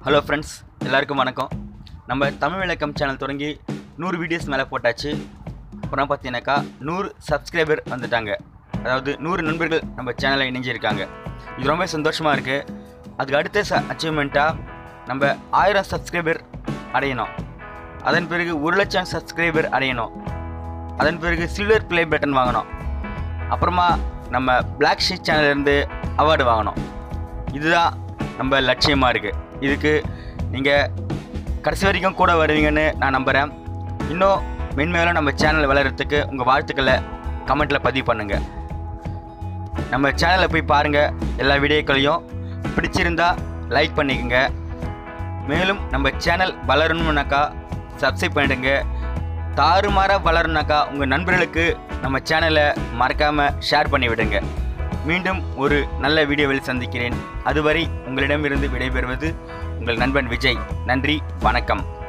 hello friends எல்லாருக்கும் வணக்கம் நம்ம தமிழ் விளக்கம் சேனல் தொடங்கி நூறு வீடியோஸ் மேலே போட்டாச்சு அப்புறம் பார்த்தீங்கன்னாக்கா நூறு சப்ஸ்கிரைபர் வந்துட்டாங்க அதாவது நூறு நண்பர்கள் நம்ம சேனலில் இணைஞ்சிருக்காங்க இது ரொம்ப சந்தோஷமாக இருக்குது அதுக்கு அடுத்த ச அச்சீவ்மெண்ட்டாக நம்ம ஆயிரம் சப்ஸ்கிரைபர் அடையணும் அதன் பிறகு ஒரு லட்சம் சப்ஸ்கிரைபர் அடையணும் அதன் பிறகு சில்வர் ப்ளே பட்டன் வாங்கணும் அப்புறமா நம்ம பிளாக் ஷீட் சேனல்லேருந்து அவார்டு வாங்கணும் இதுதான் நம்ம லட்சியமாக இருக்குது இதுக்கு நீங்கள் கடைசி வரைக்கும் கூட வருவீங்கன்னு நான் நம்புகிறேன் இன்னும் மென்மேலும் நம்ம சேனல் வளர்கிறதுக்கு உங்கள் வாழ்த்துக்களை கமெண்ட்டில் பதிவு பண்ணுங்கள் நம்ம சேனலை போய் பாருங்கள் எல்லா வீடியோக்களையும் பிடிச்சிருந்தா லைக் பண்ணிக்கோங்க மேலும் நம்ம சேனல் வளரணும்னாக்கா சப்ஸ்கிரைப் பண்ணிடுங்க தாறுமாறாக வளரணுனாக்கா உங்கள் நண்பர்களுக்கு நம்ம சேனலை மறக்காமல் ஷேர் பண்ணி விடுங்க மீண்டும் ஒரு நல்ல வீடியோவில் சந்திக்கிறேன் அதுவரை உங்களிடமிருந்து விடைபெறுவது உங்கள் நண்பன் விஜய் நன்றி வணக்கம்